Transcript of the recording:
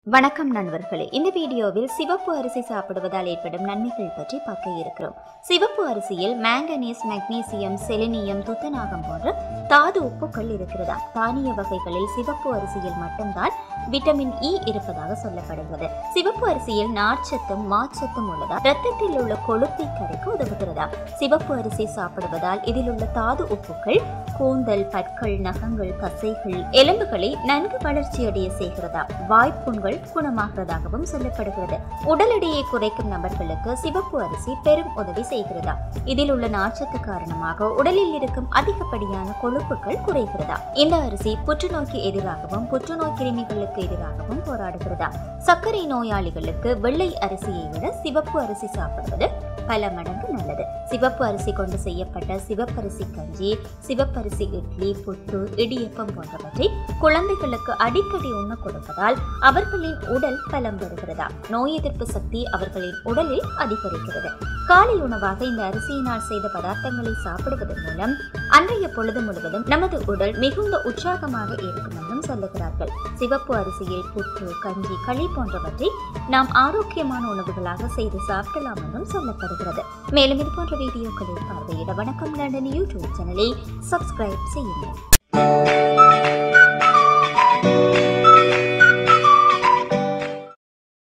வணக்கம் நண்பர்களே இந்த வீடியோவில் சிவப்பு அரிசி சாப்பிடுவதால் ஏற்படும் நன்மைகள் பற்றி பார்க்க இருக்கிறோம் சிவப்பு அரிசியில் மேங்கனீஸ் மெக்னீசியம் செலினியம் துத்தநாகம் போன்ற தாது உப்புக்கள் இருக்கிறதா தானிய வகைகளில் சிவப்பு அரிசியில் மட்டும்தான் விட்டமின் இ இருப்பதாக சொல்லப்படுகிறது சிவப்பு அரிசியில் நார்ச்சத்தும் மாச்சத்தும் உள்ளதா இரத்தத்தில் உள்ள கொழுப்பை கரைக்க உதவுகிறதா சிவப்பு அரிசி சாப்பிடுவதால் இதில் உள்ள தாது உப்புக்கள் கூந்தல் பற்கள் நகங்கள் தசைகள் எலும்புகளை நன்கு வளர்ச்சியடைய செய்கிறதா வாய்ப்புண்கள் குணமாகிறதாகவும் சொல்லப்படுகிறது உடல் எடையை குறைக்கும் நபர்களுக்கு சிவப்பு அரிசி பெரும் உதவி செய்கிறதா இதில் உள்ள நார்ச்சத்து காரணமாக உடலில் இருக்கும் அதிகப்படியான கொழுப்புகள் குறைகிறதா இந்த அரிசி புற்றுநோய்க்கு எதிராகவும் புற்றுநோய் கிருமிகளுக்கு எதிராகவும் போராடுகிறதா சர்க்கரை நோயாளிகளுக்கு வெள்ளை அரிசியை விட சிவப்பு அரிசி சாப்பிடுவது பல மடங்கு நல்லது சிவப்பு அரிசி கொண்டு செய்யப்பட்ட சிவப்பரிசி கஞ்சி சிவப்பரிசி இட்லி புட்டு இடியப்பம் போன்றவற்றை குழந்தைகளுக்கு அடிக்கடி உண்ண கொடுப்பதால் அவர்களின் உடல் பலம் பெறுகிறதா நோய் எதிர்ப்பு சக்தி அவர்களின் உடலில் அதிகரிக்கிறது காலை உணவாக இந்த அரிசியினால் செய்த பதார்த்தங்களை சாப்பிடுவதன் மூலம் அன்றைய பொழுது முழுவதும் நமது உடல் மிகுந்த உற்சாகமாக இருக்கும் என்றும் சொல்லுகிறார்கள் சிவப்பு அரிசியில் புட்டு கஞ்சி களி போன்றவற்றை நாம் ஆரோக்கியமான உணவுகளாக செய்து சாப்பிடலாம் என்றும் சொல்லப்படுகிறது மேலும் இது போன்ற வீடியோக்களை பார்வையிட வணக்கம் லண்டன் யூடியூப் சேனலை சப்ஸ்கிரைப் செய்யுங்கள்